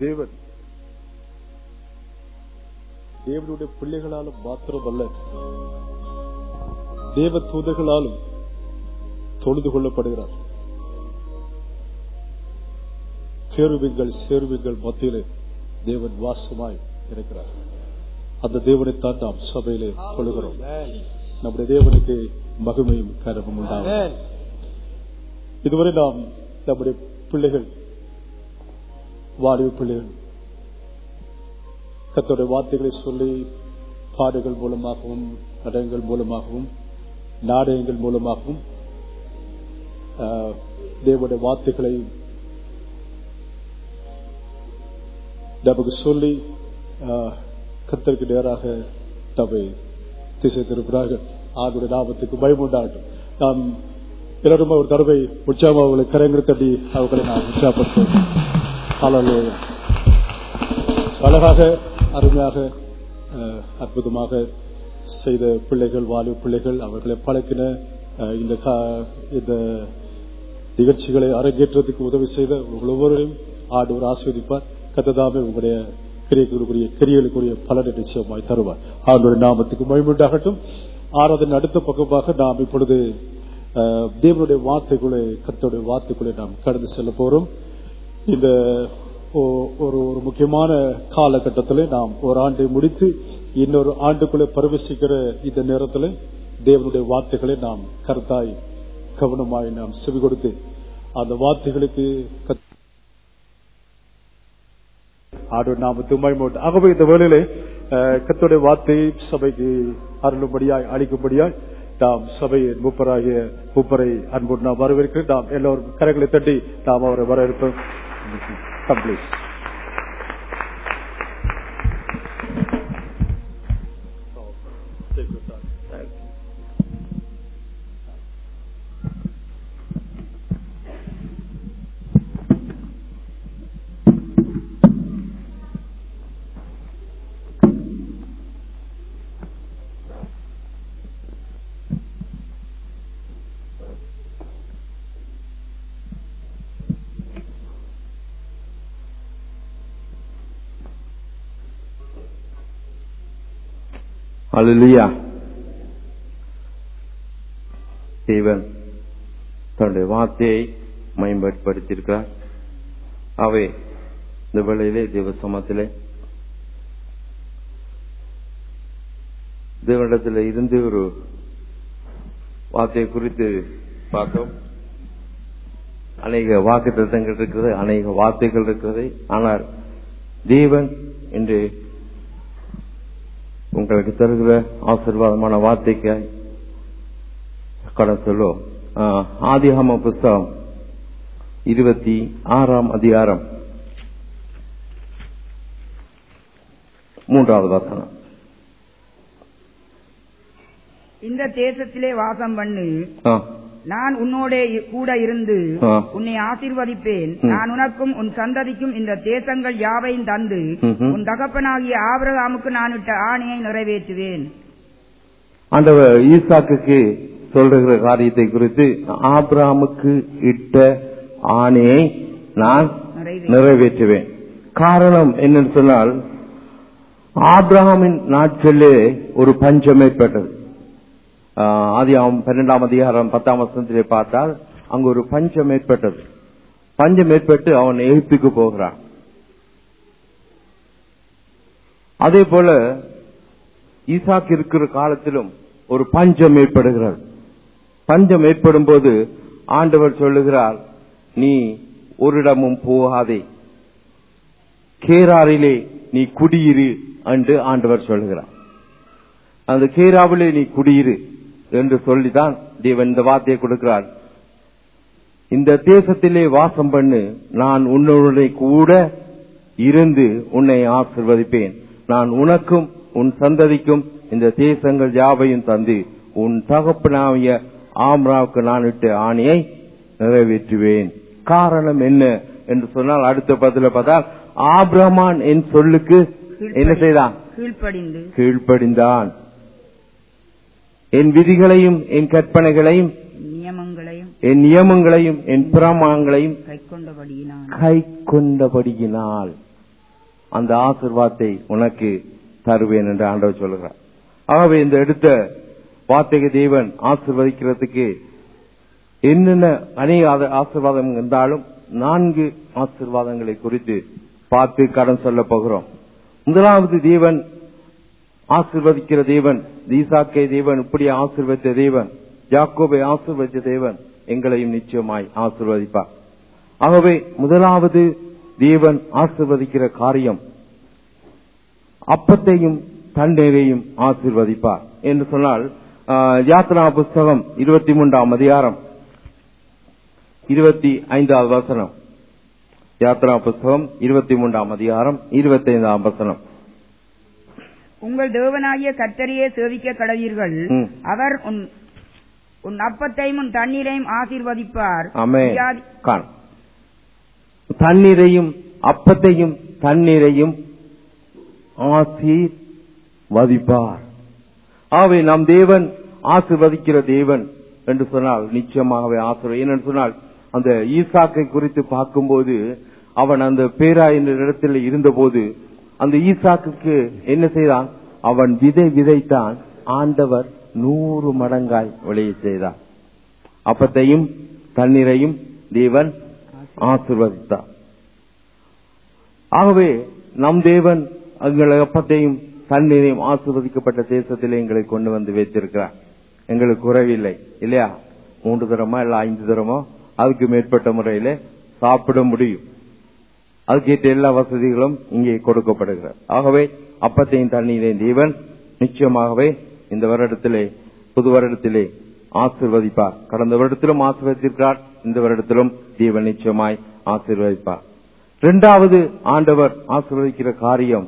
தேவன் தேவனுடைய பிள்ளைகளாலும் மாத்திரமல்ல தேவ தூதர்களாலும் தொழுது கொள்ளப்படுகிறார் கேருவிங்கள் சேருவிங்கள் மத்தியிலே தேவன் வாசமாய் இருக்கிறார் அந்த தேவனைத்தான் நாம் சபையிலே கொள்கிறோம் நம்முடைய தேவனுக்கு மகிமையும் கரமும் உண்டாகும் இதுவரை நாம் நம்முடைய பிள்ளைகள் வாலிப பிள்ளைகள் கத்தோடைய வார்த்தைகளை சொல்லி பாடுகள் மூலமாகவும் நடங்கள் மூலமாகவும் நாடகங்கள் மூலமாகவும் ஆஹ், தேவனுடைய வார்த்தைகளை நமக்கு சொல்லி ஆஹ், கர்த்தருக்கு நேராக நம்மை திசை திருப்பினார்கள் ஆகுடைய நாமத்துக்கு பயமுண்டாகட்டும் நாம் எல்லாரும் ஒரு தடவை உற்சாகம் அவர்களை கரங்கள் தட்டி அவர்களை நாம் உற்சாகப்படுத்துவோம் ஹalleluya. அழகாக அருமையாக அஹ், அற்புதமாக செய்த பிள்ளைகள் வாலிப பிள்ளைகள் அவர்களை பழக்கின அஹ், இந்த கா- இந்த நிகழ்ச்சிகளை அரங்கேற்றத்துக்கு உதவி செய்த உங்கள் ஒவ்வொருவரையும் ஆண்டவர் ஆஸ்வதிப்பார் கத்ததாமே உங்களுடைய கிரியைகளுக்குரிய கிரியலுக்குரிய பலனை நிச்சயமாய் தருவார் ஆண்டோட நாமத்துக்கு மகிழ்வுண்டாகட்டும் ஆறாவதன் அடுத்த பக்கமாக நாம் இப்பொழுது அஹ், தேவனுடைய வார்த்தைக்குள்ளே கர்த்தருடைய வார்த்தைக்குள்ளே நாம் கடந்து செல்ல போறோம் இந்த ஒ- ஒரு ஒரு முக்கியமான காலகட்டத்தில் நாம் ஒரு ஆண்டை முடித்து இன்னொரு ஆண்டுக்குள்ளே பிரவேசிக்கிற இந்த நேரத்தில் தேவனுடைய வார்த்தைகளை நாம் கருத்தாய் கவனமாய் நாம் செவி கொடுத்து அந்த வார்த்தைகளுக்கு கத்- ஆண்டவர் நாமத்து மகிமையுண்டு. ஆகவே இந்த வேளையிலே அஹ், கர்த்தருடைய வார்த்தையை சபைக்கு அருளும்படியாய் அளிக்கும்படியாய் நாம் சபையின் மூப்பராகிய மூப்பரை அன்போடு நாம் வரவேற்கிறோம் நாம் எல்லோரும் கரைகளை தட்டி நாம் அவரை வரவேற்போம் கம்ப்ளீட் அல்லேலூயா தேவன் தன்னுடைய வார்த்தையை மேம்படுத்தியிருக்கிறார் அவை இந்த வேளையிலே தேவ சமத்திலே தேவனிடத்தில் இருந்து ஒரு வார்த்தையை குறித்து பார்த்தோம் அநேக வாக்கு திட்டங்கள் இருக்கிறது அநேக வார்த்தைகள் இருக்கிறது ஆனால் தேவன் என்று உங்களுக்கு தருகிற ஆசீர்வாதமான வார்த்தைக்கு கடன் சொல்லும் ஆதிகாம புஸ்தகம் இருபத்தி ஆறாம் அதிகாரம் மூன்றாவது வசனம் இந்த தேசத்திலே வாசம் பண்ணு ஆ, நான் உன்னோடே இ- கூட இருந்து ஆ. உன்னை ஆசீர்வதிப்பேன் ம். நான் உனக்கும் உன் சந்ததிக்கும் இந்த தேசங்கள் யாவையும் தந்து ம்ஹும். உன் தகப்பனாகிய ஆபிரகாமுக்கு நான் இட்ட ஆணையை நிறைவேற்றுவேன் ஆண்டவர் ஈசாக்குக்கு சொல்லுகிற காரியத்தை குறித்து ஆபிரகாமுக்கு இட்ட ஆணையை நான் நிறைவே- நிறைவேற்றுவேன் காரணம் என்னன்னு சொன்னால் ஆபிரகாமின் நாட்களிலே ஒரு பஞ்சம் ஏற்பட்டது ஆஹ் ஆதியாகமம் பன்னெண்டாம் அதிகாரம் பத்தாம் வசனத்திலே பார்த்தால் அங்கு ஒரு பஞ்சம் ஏற்பட்டது பஞ்சம் ஏற்பட்டு அவன் எகிப்துக்கு போகிறான் அதே போல ஈசாக்கு இருக்கிற காலத்திலும் ஒரு பஞ்சம் ஏற்படுகிறது பஞ்சம் ஏற்படும் போது ஆண்டவர் சொல்லுகிறார் நீ ஒரு இடமும் போகாதே கேராரிலே நீ குடியிரு என்று ஆண்டவர் சொல்லுகிறார் அந்த கேராவிலே நீ குடியிரு என்று சொல்லிதான் தேவன் இந்த வார்த்தையை கொடுக்கிறார் இந்த தேசத்திலே வாசம் பண்ணு நான் உன்னுடைய கூட இருந்து உன்னை ஆசிர்வதிப்பேன் நான் உனக்கும் உன் சந்ததிக்கும் இந்த தேசங்கள் யாவையும் தந்து உன் தகப்பனாவிய ஆம்ராவுக்கு நான் இட்ட ஆணையை நிறைவேற்றுவேன் காரணம் என்ன என்று சொன்னால் அடுத்த பதில பார்த்தால் ஆபிரமான் என் சொல்லுக்கு என்ன செய்தான் கீழ்ப்படிந்து கீழ்ப்படிந்தான் என் விதிகளையும் என் கற்பனைகளையும் நியமங்களையும் என் நியமங்களையும் என் பிரமாணங்களையும் கைக்கொண்டபடியினான் கை கொண்டபடியினால் அந்த ஆசிர்வாதத்தை உனக்கு தருவேன் என்று ஆண்டவர் சொல்லுகிறார் ஆகவே இந்த எடுத்த வார்த்தைக்கு தேவன் ஆசிர்வதிக்கிறதுக்கு என்னென்ன அநேக ஆத- ஆசீர்வாதம் இருந்தாலும் நான்கு ஆசீர்வாதங்களை குறித்து பார்த்து கடன் சொல்ல போகிறோம் முதலாவது தேவன் ஆசிர்வதிக்கிற தேவன் ஈசாக்கை தேவன் இப்படி ஆசிர்வதித்த தேவன் யாக்கோபை ஆசிர்வதித்த தேவன் எங்களையும் நிச்சயமாய் ஆசிர்வதிப்பார் ஆகவே முதலாவது தேவன் ஆசிர்வதிக்கிற காரியம் அப்பத்தையும் தண்ணீரையும் ஆசிர்வதிப்பார் என்று சொன்னால் ஆஹ், யாத்ரா புஸ்தகம் இருபத்தி மூன்றாம் அதிகாரம் இருபத்தி ஐந்தாவது வசனம் யாத்ரா புஸ்தகம் இருபத்தி மூன்றாம் அதிகாரம் இருபத்தி ஐந்தாம் வசனம் உங்கள் தேவனாகிய கர்த்தரையே சேவிக்க கடவீர்கள் ம். அவர் உன் உன் அப்பத்தையும் உன் தண்ணீரையும் ஆசீர்வதிப்பார் ஆமே வியாதி- காண் தண்ணீரையும் அப்பத்தையும் தண்ணீரையும் ஆசீர்வதிப்பார் ஆகவே நம் தேவன் ஆசிர்வதிக்கிற தேவன் என்று சொன்னால் நிச்சயமாகவே ஆசிர்வதி ஏனென்று சொன்னால் அந்த ஈசாக்கை குறித்து பார்க்கும்போது அவன் அந்த பேரா என்ற இடத்தில் இருந்தபோது அந்த ஈசாக்குக்கு என்ன செய்தான் அவன் விதை விதைத்தான் ஆண்டவர் நூறு மடங்காய் விளைய செய்தார் அப்பத்தையும் தண்ணீரையும் தேவன் ஆசிர்வதித்தார் ஆகவே நம் தேவன் எங்களை அப்பத்தையும் தண்ணீரையும் ஆசிர்வதிக்கப்பட்ட தேசத்திலே எங்களை கொண்டு வந்து வைத்திருக்கிறார் எங்களுக்கு குறைவில்லை இல்லையா மூன்று தரமோ இல்ல ஐந்து தரமோ அதுக்கு மேற்பட்ட முறையில சாப்பிட முடியும் அதுக்கேற்ற எல்லா வசதிகளும் இங்கே கொடுக்கப்படுகிறது ஆகவே அப்பத்தையும் தண்ணீரையும் தேவன் நிச்சயமாகவே இந்த வருடத்திலே புது வருடத்திலே ஆசிர்வதிப்பார் கடந்த வருடத்திலும் ஆசிர்வதித்திருக்கிறார் இந்த வருடத்திலும் தேவன் நிச்சயமாய் ஆசீர்வதிப்பார் இரண்டாவது ஆண்டவர் ஆசீர்வதிக்கிற காரியம்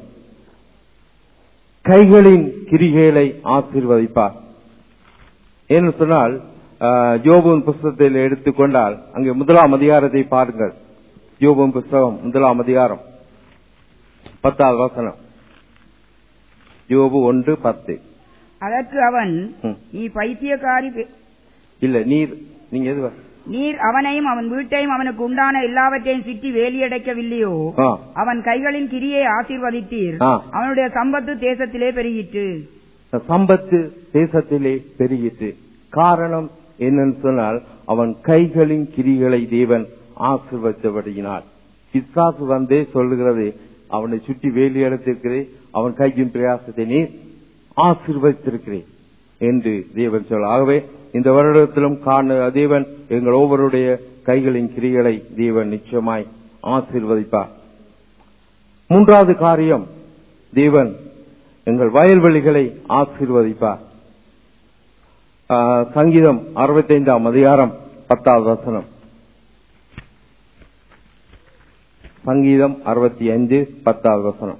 கைகளின் கிரிகைகளை ஆசீர்வதிப்பார் ஏன்னு சொன்னால் ஆஹ், யோபுவின் புஸ்தகத்தில் எடுத்துக்கொண்டால் அங்கே முதலாம் அதிகாரத்தை பாருங்கள் யோபுவின் புஸ்தகம் முதலாம் அதிகாரம் பத்தாவது வசனம் யோபு ஒன்று பத்து அதற்கு அவன் ம். நீ பைத்தியக்காரி பெ- இல்ல நீர் நீங்க எது வ- நீர் அவனையும் அவன் வீட்டையும் அவனுக்கு உண்டான எல்லாவற்றையும் சுற்றி வேலியடைக்கவில்லையோ ஆ, அவன் கைகளின் கிரியை ஆசீர்வதித்தீர் ஆ. அவனுடைய சம்பத்து தேசத்திலே பெருகிற்று சம்பத்து தேசத்திலே பெருகிற்று காரணம் என்னன்னு சொன்னால் அவன் கைகளின் கிரிகளை தேவன் ஆசிர்வதித்தபடியினார் பிசாசு வந்தே சொல்லுகிறது அவனை சுற்றி வேலி எடுத்திருக்கிறேன் அவன் கையின் பிரயாசத்தை நீர் ஆசிர்வதித்திருக்கிறேன் என்று தேவன் சொல்ல ஆகவே இந்த வருடத்திலும் காண தேவன் எங்கள் ஒவ்வொருடைய கைகளின் கிரிகளை தேவன் நிச்சயமாய் ஆசீர்வதிப்பார் மூன்றாவது காரியம் தேவன் எங்கள் வயல்வெளிகளை ஆசீர்வதிப்பார் ஆ, சங்கீதம் அறுபத்தைந்தாம் அதிகாரம் பத்தாவது வசனம் சங்கீதம் அறுபத்தி அஞ்சு பத்தாவது வசனம்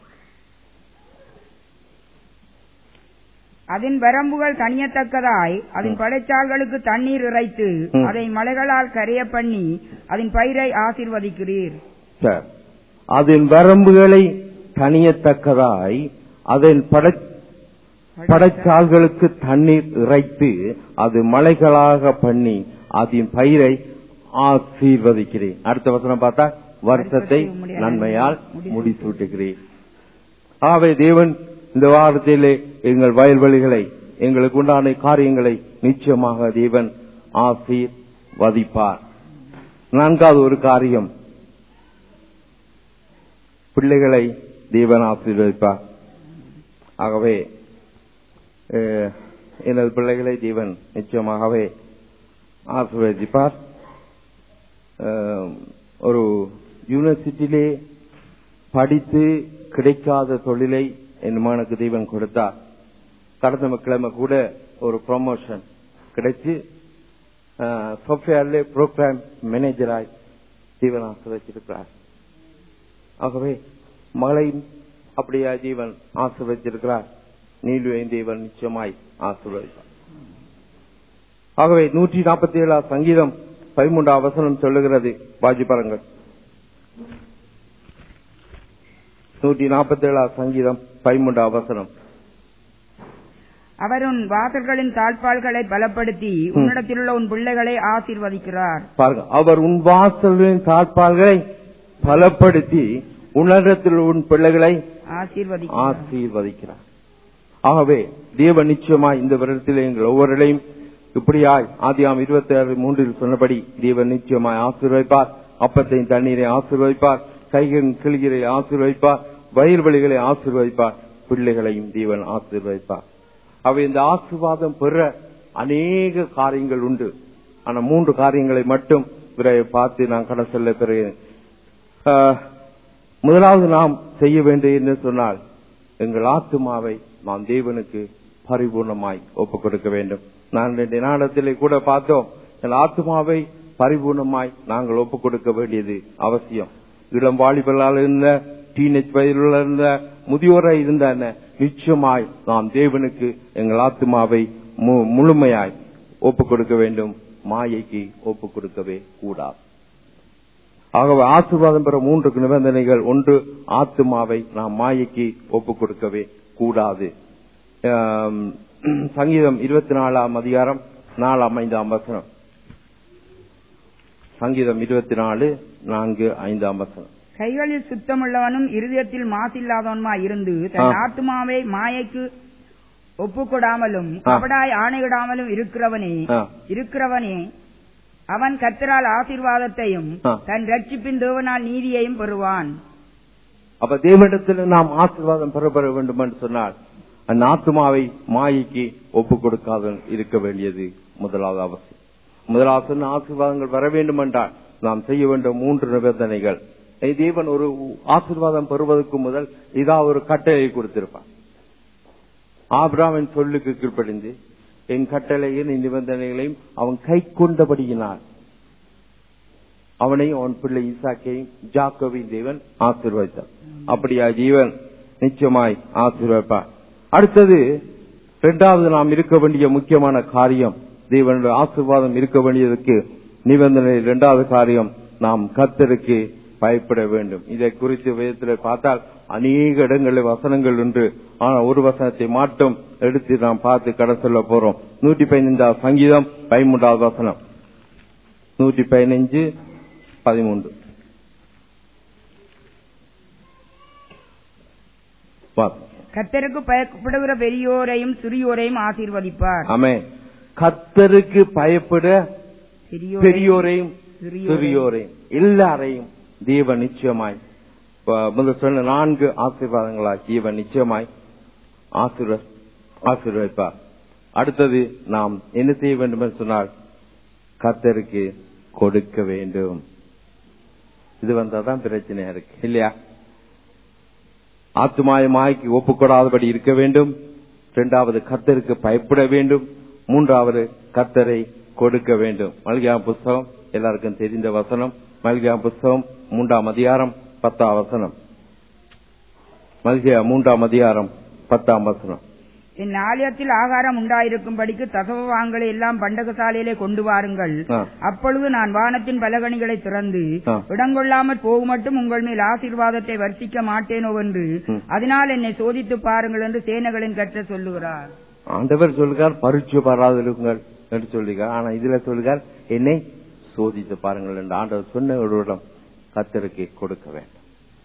அதன் வரம்புகள் தனியத்தக்கதாய் அதன் படைச்சால்களுக்கு தண்ணீர் இறைத்து ம். அதை மலைகளால் கரைய பண்ணி அதன் பயிரை ஆசீர்வதிக்கிறீர் சரி. அதன் வரம்புகளை தனியத்தக்கதாய் அதன் படை படைச்சால்களுக்கு தண்ணீர் இறைத்து அது மலைகளாக பண்ணி அதன் பயிரை ஆசீர்வதிக்கிறேன் அடுத்த வசனம் பார்த்தா வருஷத்தை நன்மையால் முடிசூட்டுகிறேன் ஆகவே தேவன் இந்த வாரத்திலே எங்கள் வயல்வெளிகளை எங்களுக்கு உண்டான காரியங்களை நிச்சயமாக தேவன் ஆசீர்வதிப்பார் நான்காவது ஒரு காரியம் பிள்ளைகளை தேவன் ஆசீர்வதிப்பார் ஆகவே அஹ், எனது பிள்ளைகளை தேவன் நிச்சயமாகவே ஆசீர்வதிப்பார் அஹ், ஒரு யூனிவர்சிட்டியிலே படித்து கிடைக்காத தொழிலை என் மகனுக்கு தெய்வன் கொடுத்தார் கடந்த கிழமை கூட ஒரு ப்ரொமோஷன் கிடைச்சு சாஃப்ட்வேர்ல ப்ரோக்ராம் மேனேஜராய் தீவன் ஆசிர்வச்சிருக்கிறார் ஆகவே மகளையும் அப்படியா ஜீவன் ஆசிர்வச்சிருக்கிறார் நீலுவையும் தேவன் நிச்சயமாய் ஆசிர்வதிப்பார் ஆகவே நூற்றி நாற்பத்தி ஏழாம் சங்கீதம் பதிமூன்றாம் வசனம் சொல்லுகிறது வாஜி பாருங்கள் நூற்றி நாற்பத்தி ஏழாம் சங்கீதம் பதிமூன்றாம் வசனம் அவர் உன் வாசல்களின் தாழ்பால்களை பலப்படுத்தி உன்னிடத்திலுள்ள உன் பிள்ளைகளை ஆசீர்வதிக்கிறார் பாருங்க அவர் உன் வாசலின் தாழ்பால்களை பலப்படுத்தி உன்னதத்தில் உன் பிள்ளைகளை ஆசீர்வதிக்கிறார் ஆசீர்வதிக்கிறார் ஆகவே தேவ நிச்சயமாய் இந்த வருடத்தில் எங்கள் ஒவ்வொருளையும் இப்படியாய் ஆதியாம் இருபத்தி ஆறு மூன்றில் சொன்னபடி தேவன் நிச்சயமாய் ஆசீர்வதிப்பார் அப்பத்தையும் தண்ணீரை ஆசீர்வதிப்பார் கைகளின் கிளிகளை ஆசீர்வதிப்பார் வயல்வெளிகளை ஆசீர்வதிப்பார் பிள்ளைகளையும் தேவன் ஆசீர்வதிப்பார் அவை இந்த ஆசீர்வாதம் பெற அநேக காரியங்கள் உண்டு ஆனா மூன்று காரியங்களை மட்டும் விரைவை பார்த்து நான் கடை செல்ல பெறுகிறேன் ஆஹ், முதலாவது நாம் செய்ய வேண்டியது என்ன சொன்னால் எங்கள் ஆத்துமாவை நாம் தேவனுக்கு பரிபூர்ணமாய் ஒப்புக் கொடுக்க வேண்டும் நான் ரெண்டு நாடத்திலே கூட பார்த்தோம் எங்கள் ஆத்துமாவை பரிபூர்ணமாய் நாங்கள் ஒப்புக் கொடுக்க வேண்டியது அவசியம் இளம் வாலிபலால் இருந்த டீனேஜ் வயதில் இருந்த முதியோராய் இருந்த என்ன, நிச்சயமாய் நாம் தேவனுக்கு எங்கள் ஆத்துமாவை மு- முழுமையாய் ஒப்புக் கொடுக்க வேண்டும் மாயைக்கு ஒப்புக் கொடுக்கவே கூடாது ஆகவே ஆசீர்வாதம் பெற மூன்று நிபந்தனைகள் ஒன்று ஆத்துமாவை நாம் மாயைக்கு ஒப்புக் கொடுக்கவே கூடாது ஆம், சங்கீதம் இருபத்தி நாலாம் அதிகாரம் நாலாம் ஐந்தாம் வசனம் சங்கீதம் இருபத்தி நாலு நான்கு ஐந்தாம் வசனம் கைகளில் சுத்தமுள்ளவனும் இருதயத்தில் மாசில்லாதவனுமாய் இருந்து தன் ஆ. ஆத்துமாவை மாயைக்கு ஒப்புக்கொடாமலும் கபடாய் ஆணையிடாமலும் இருக்கிறவனே ஆ. இருக்கிறவனே அவன் கர்த்தரால் ஆசீர்வாதத்தையும் ஆ. தன் ரட்சிப்பின் தேவனால் நீதியையும் பெறுவான் அப்ப தேவனிடத்தில் நாம் ஆசீர்வாதம் பெறப்பெற வேண்டும் என்று சொன்னால் அந்த ஆத்துமாவை மாயைக்கு ஒப்புக் கொடுக்காத இருக்க வேண்டியது முதலாவது அவசியம் முதலாவது சொன்ன ஆசீர்வாதங்கள் வர வேண்டும் என்றால் நாம் செய்ய வேண்டிய மூன்று நிபந்தனைகள் ஏய், தேவன் ஒரு ஆசீர்வாதம் பெறுவதற்கு முதல் ஏதாவது ஒரு கட்டளை கொடுத்திருப்பார் ஆபிராமின் சொல்லுக்கு கீழ்ப்படிந்து என் கட்டளையின் நிபந்தனைகளையும் அவன் கை கொண்டபடியினார் அவனையும் அவன் பிள்ளை ஈசாக்கையும் ஜாக்கோவின் தேவன் ஆசீர்வதித்தார் அப்படியா ஜீவன் நிச்சயமாய் ஆசீர்வதிப்பார் அடுத்தது இரண்டாவது நாம் இருக்க வேண்டிய முக்கியமான காரியம் தேவனுடைய ஆசீர்வாதம் இருக்க வேண்டியதற்கு நிபந்தனை இரண்டாவது காரியம் நாம் கத்தருக்கு பயப்பட வேண்டும் இதை குறித்து வேதத்தில் பார்த்தால் அநேக இடங்களில் வசனங்கள் உண்டு ஆனா ஒரு வசனத்தை மட்டும் எடுத்து நாம் பார்த்து கடை சொல்ல போறோம் நூற்றி பதினைந்தாவது சங்கீதம் பதிமூன்றாவது வசனம் நூற்றி பதினைஞ்சு பதிமூன்று வாசி. கர்த்தருக்கு பயப்படுகிற பெரியோரையும் சிறியோரையும் ஆசீர்வதிப்பார் ஆமென் கத்தருக்கு பயப்பட பெரியோரையும் பெரியோரையும் சிறியோரையும் சிறியோரையும் எல்லாரையும் தேவன் நிச்சயமாய் ப- முதல் சொன்ன நான்கு ஆசீர்வாதங்களாய் தேவன் நிச்சயமாய் ஆசீர்வ ஆசீர்வதிப்பார் அடுத்தது நாம் என்ன செய்ய வேண்டும் என்று சொன்னால் கத்தருக்கு கொடுக்க வேண்டும் இது வந்தாதான் பிரச்சனையா இருக்கு இல்லையா ஆத்துமாய மாய்க்கு ஒப்புக்கொடாதபடி இருக்க வேண்டும் இரண்டாவது கத்தருக்கு பயப்பட வேண்டும் மூன்றாவது கத்தரை கொடுக்க வேண்டும் மல்கியா புஸ்தகம் எல்லாருக்கும் தெரிந்த வசனம் மல்கியா புஸ்தகம் மூன்றாம் அதிகாரம் பத்தாம் வசனம் மல்கியா மூன்றாம் அதிகாரம் பத்தாம் வசனம் என் ஆலயத்தில் ஆகாரம் உண்டாயிருக்கும்படிக்கு தசவ வாங்கலை எல்லாம் பண்டகசாலையிலே கொண்டு வாருங்கள் ஆ. அப்பொழுது நான் வானத்தின் பலகணிகளை திறந்து ஆ. இடங்கொள்ளாமற் போகும் மட்டும் உங்கள் மேல் ஆசீர்வாதத்தை வர்ஷிக்க மாட்டேனோ என்று ம். அதனால் என்னை சோதித்து பாருங்கள் என்று சேனைகளின் கற்ற சொல்லுகிறார் ஆண்டவர் சொல்லுகிறார் பரீட்சை பாராதிருங்கள் என்று சொல்லுகிறார் ஆனா இதுல சொல்லுகிறார் என்னை சோதித்து பாருங்கள் என்று ஆண்டவர் சொன்ன ஒரு இடம் கத்தருக்கு கொடுக்க வேண்டும்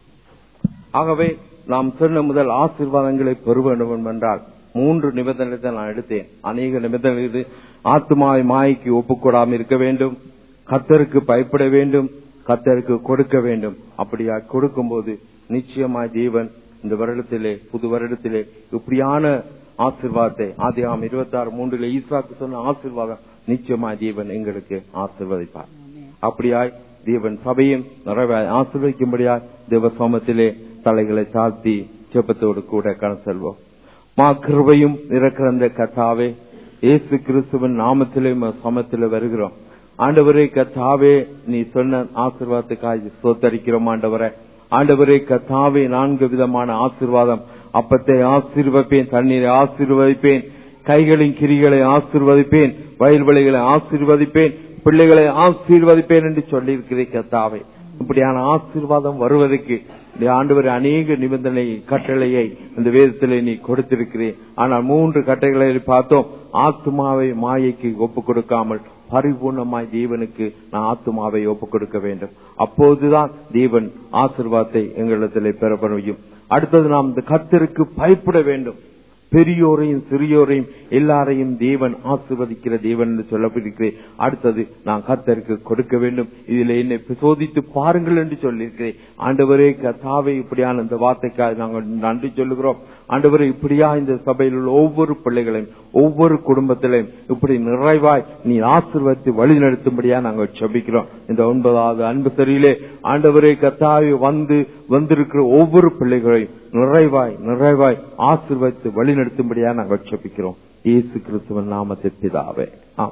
ஆகவே நாம் சொன்ன முதல் ஆசீர்வாதங்களை பெற வேண்டும் என்றால் மூன்று நிபந்தனைகளை நான் எடுத்தேன் அநேக நிபந்தனைகள் ஆத்துமாவை மாய்க்கு ஒப்புக்கொடாமல் இருக்க வேண்டும் கத்தருக்கு பயப்பட வேண்டும் கத்தருக்கு கொடுக்க வேண்டும் அப்படியா கொடுக்கும்போது நிச்சயமாய் தேவன் இந்த வருடத்திலே புது வருடத்திலே இப்படியான ஆசீர்வாதத்தை ஆதியாம் இருபத்தி ஆறு மூன்றுல ஈஸ்வாக்கு சொன்ன ஆசீர்வாதம் நிச்சயமாய் தேவன் எங்களுக்கு ஆசீர்வதிப்பார் அப்படியாய் தேவன் சபையும் நிறைவாய் ஆசீர்வதிக்கும்படியாய் தேவ சமத்திலே தலைகளை தாழ்த்தி செப்பத்தோடு கூட கடன் செல்வோம் மா கிருபையும் இறக்கிறந்த கத்தாவே இயேசு கிறிஸ்துவின் நாமத்திலே உமது சமத்திலே வருகிறோம் ஆண்டவரே கத்தாவே நீ சொன்ன ஆசீர்வாதத்துக்காக சோத்தரிக்கிறோம் ஆண்டவரே ஆண்டவரே கத்தாவே நான்கு விதமான ஆசீர்வாதம் அப்பத்தை ஆசீர்வதிப்பேன் தண்ணீரை ஆசீர்வதிப்பேன் கைகளின் கிரிகளை ஆசீர்வதிப்பேன் வயல்வெளிகளை ஆசீர்வதிப்பேன் பிள்ளைகளை ஆசீர்வதிப்பேன் என்று சொல்லியிருக்கிறேன் கத்தாவே இப்படியான ஆசீர்வாதம் வருவதற்கு இந்த ஆண்டவர் அநேக நிபந்தனை கட்டளையை இந்த வேதத்திலே நீ கொடுத்திருக்கிறேன் ஆனால் மூன்று கட்டளைகளை பார்த்தோம் ஆத்மாவை மாயைக்கு ஒப்பு கொடுக்காமல் பரிபூர்ணமாய் தேவனுக்கு நான் ஆத்துமாவை ஒப்புக் கொடுக்க வேண்டும் அப்போதுதான் தேவன் ஆசிர்வாதத்தை எங்களிடத்திலே பெற முடியும் அடுத்தது நாம் இந்த கர்த்தருக்கு பயப்பட வேண்டும் பெரியோரையும் சிறியோரையும் எல்லாரையும் தேவன் ஆசிர்வதிக்கிற தேவன் என்று சொல்லப்பட்டிருக்கிறேன் அடுத்தது நான் கர்த்தருக்கு கொடுக்க வேண்டும் இதில் என்னை சோதித்து பாருங்கள் என்று சொல்லியிருக்கிறேன் ஆண்டவரே கத்தாவை இப்படியான இந்த வார்த்தைக்காக நாங்கள் நன்றி சொல்லுகிறோம் ஆண்டவரே இப்படியா இந்த சபையில் உள்ள ஒவ்வொரு பிள்ளைகளையும் ஒவ்வொரு குடும்பத்திலையும் இப்படி நிறைவாய் நீ ஆசிர்வதித்து வழி நடத்தும்படியா நாங்கள் செபிக்கிறோம் இந்த ஒன்பதாவது அன்பு சரியிலே ஆண்டவரே கத்தாவை வந்து வந்திருக்கிற ஒவ்வொரு பிள்ளைகளையும் நிறைவாய் நிறைவாய் ஆசிர்வதித்து வழி நடத்தும்படியா நாங்கள் செபிக்கிறோம் இயேசு கிறிஸ்துவன் நாமத்தை பிதாவே ஆம்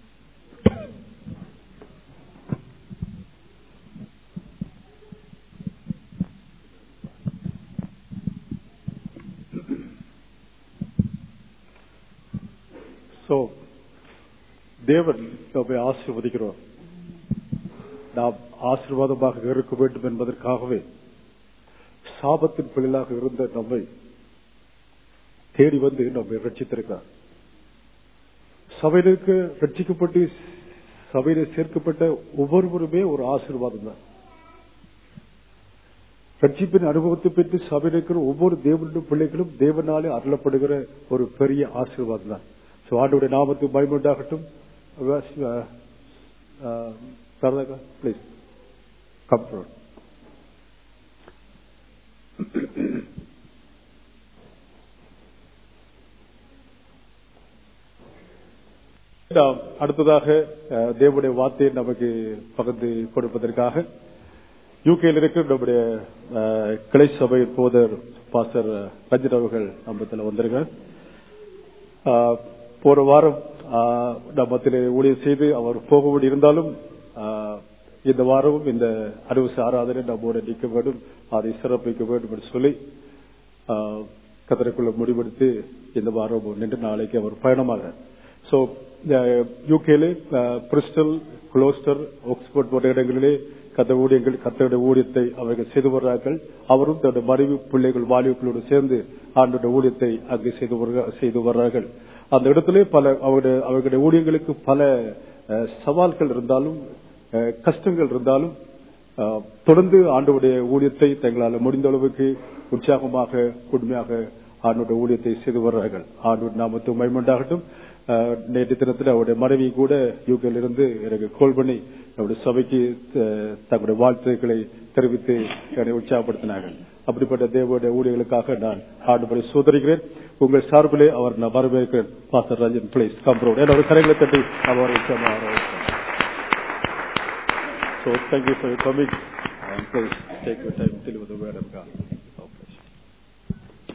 சோ தேவன் நம்மை ஆசீர்வதிக்கிறோம் நாம் ஆசீர்வாதமாக இருக்க வேண்டும் என்பதற்காகவே சாபத்தின் பிள்ளைகளாக இருந்த நம்மை தேடி வந்து நம்மை ரட்சித்திருக்கிறார் சபையிற்கு ரட்சிக்கப்பட்டு சபையில சேர்க்கப்பட்ட ஒவ்வொருவருமே ஒரு ஆசீர்வாதம் தான் ரட்சிப்பின் அனுபவத்தை பெற்று சபையில் இருக்கிற ஒவ்வொரு தேவனுடைய பிள்ளைகளும் தேவனாலே அருளப்படுகிற ஒரு பெரிய ஆசீர்வாதம் தான் ஸோ ஆண்டோடைய நாமத்துக்கு பயமுண்டாகட்டும் சரதாக்கா ப்ளீஸ் கம்ஃபர்ட் நாம் அடுத்ததாக அஹ், தேவனுடைய வார்த்தையை நமக்கு பகிர்ந்து கொடுப்பதற்காக யூகேல இருக்கிற நம்முடைய அஹ், கிளை சபை போதர் பாஸ்டர் ரஞ்சித் அவர்கள் நம்மத்தில் வந்திருக்கார் ஆஹ், போன வாரம் ஆஹ், நம்ம மத்தியிலே ஊழியர் செய்து அவர் போக வேண்டி இருந்தாலும் ஆஹ், இந்த வாரமும் இந்த அறுவச ஆராதனை நம்மோட நிற்க வேண்டும் அதை சிறப்பிக்க வேண்டும் என்று சொல்லி ஆஹ், கத்தரைக்குள்ள முடிவெடுத்து இந்த வாரம் நின்று நாளைக்கு அவர் பயணமாக சோ யூகேல பிரிஸ்டல் குளோஸ்டர் ஆக்ஸ்போர்ட் போன்ற இடங்களிலே கத்த ஊழியங்கள் கத்தருடைய ஊழியத்தை அவர்கள் செய்து வருகிறார்கள் அவரும் தன்னுடைய மறைவு பிள்ளைகள் வாலிபர்களோடு சேர்ந்து ஆண்டுடைய ஊழியத்தை அங்கே செய்து வருக- செய்து வர்றார்கள் அந்த இடத்திலே பல அவருடைய அவர்களுடைய ஊழியங்களுக்கு பல அஹ், சவால்கள் இருந்தாலும் அஹ், கஷ்டங்கள் இருந்தாலும் அஹ், தொடர்ந்து ஆண்டவுடைய ஊழியத்தை தங்களால் முடிந்த அளவுக்கு உற்சாகமாக உண்மையாக ஆண்டோட ஊழியத்தை செய்து வர்றார்கள் ஆண்டோட நாமத்து மைமண்டாகட்டும் அஹ், நேற்று தினத்தில் அவருடைய மனைவி கூட யூகேல இருந்து எனக்கு கால் பண்ணி அவருடைய சபைக்கு அஹ், தங்களுடைய வாழ்த்துக்களை தெரிவித்து என்னை உற்சாகப்படுத்தினார்கள் அப்படிப்பட்ட தேவனுடைய ஊழியர்களுக்காக நான் ஆண்டு சோதரிக்கிறேன் உங்கள் சார்பிலே அவர் நான் வரவேற்கிறேன் பாஸ்டர் ரஞ்சன் பிளேஸ் கம்ப்ரோட் என்னோட கரைகளை தட்டி அவர் உற்சாகமாக So thank you for your coming. And please take your time to deliver the word of God. God bless you.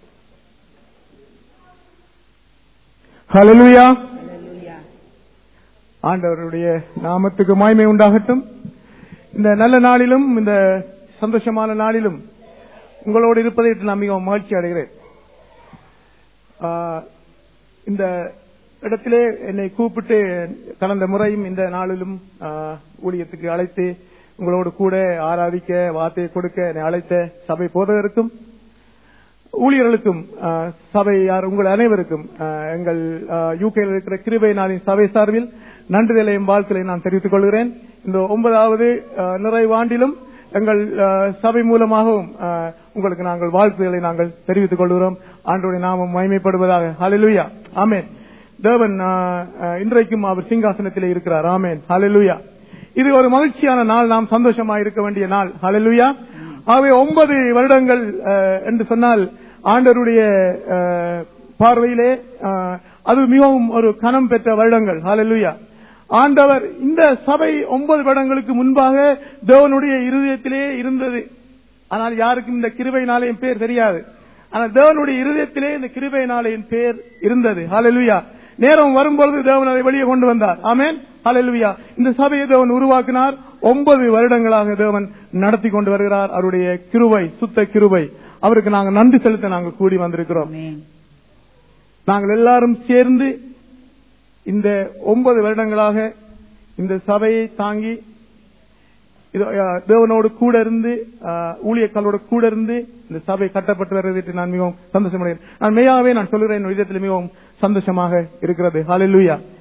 Hallelujah Hallelujah. ஆண்டவருடைய நாமத்துக்கு மகிமை உண்டாகட்டும் இந்த நல்ல நாளிலும் இந்த சந்தோஷமான நாளிலும் உங்களோடு இருப்பதை நான் மிகவும் மகிழ்ச்சி அடைகிறேன் ஆ, இந்த இடத்திலே என்னை கூப்பிட்டு கடந்த முறையும் இந்த நாளிலும் ஆ, ஊழியத்துக்கு அழைத்து உங்களோடு கூட ஆராதிக்க வார்த்தையை கொடுக்க என்னை அழைத்த சபை போதகருக்கும் ஊழியர்களுக்கும் அஹ், சபை யார் உங்கள் அனைவருக்கும் அஹ், எங்கள் யூகேயில் இருக்கிற கிருபை நாளின் சபை சார்பில் நன்றிதலையும் வாழ்த்துக்களை நான் தெரிவித்துக் கொள்கிறேன் இந்த ஒன்பதாவது அஹ், நிறைவாண்டிலும் எங்கள் அஹ், சபை மூலமாகவும் அஹ், உங்களுக்கு நாங்கள் வாழ்த்துக்களை நாங்கள் தெரிவித்துக் கொள்கிறோம் ஆண்டோடைய நாமம் மகிமைப்படுவதாக ஹalleluya ஆமென் தேவன் அஹ், அஹ், இன்றைக்கும் அவர் சிங்காசனத்திலே இருக்கிறார் ஆமென் ஹalleluya இது ஒரு மகிழ்ச்சியான நாள் நாம் சந்தோஷமா இருக்க வேண்டிய நாள் ஹalleluya ஆகவே ஒன்பது வருடங்கள் அஹ், என்று சொன்னால் ஆண்டவருடைய அஹ், பார்வையிலே அஹ், அது மிகவும் ஒரு கனம் பெற்ற வருடங்கள் ஹalleluya ஆண்டவர் இந்த சபை ஒன்பது வருடங்களுக்கு முன்பாக தேவனுடைய இருதயத்திலே இருந்தது ஆனால் யாருக்கும் இந்த கிருபை நாளையின் பேர் தெரியாது ஆனால் தேவனுடைய இருதயத்திலே இந்த கிருபை நாளையின் பேர் இருந்தது ஹalleluya நேரம் வரும்பொழுது தேவன் அதை வெளியே கொண்டு வந்தார் ஆமென் ஹalleluya இந்த சபையை தேவன் உருவாக்கினார் ஒன்பது வருடங்களாக தேவன் நடத்தி கொண்டு வருகிறார் அவருடைய கிருபை சுத்த கிருபை அவருக்கு நாங்கள் நன்றி செலுத்த நாங்கள் கூடி வந்திருக்கிறோம் Amen. நாங்கள் எல்லாரும் சேர்ந்து இந்த ஒன்பது வருடங்களாக இந்த சபையை தாங்கி இது, அஹ், தேவனோடு கூட இருந்து அஹ், ஊழியர்களோடு கூட இருந்து இந்த சபை கட்டப்பட்டு வருவதற்கு நான் மிகவும் சந்தோஷமடைகிறேன் நான் மெய்யாகவே நான் சொல்கிறேன் என் விதத்தில் மிகவும் சந்தோஷமாக இருக்கிறது ஹalleluya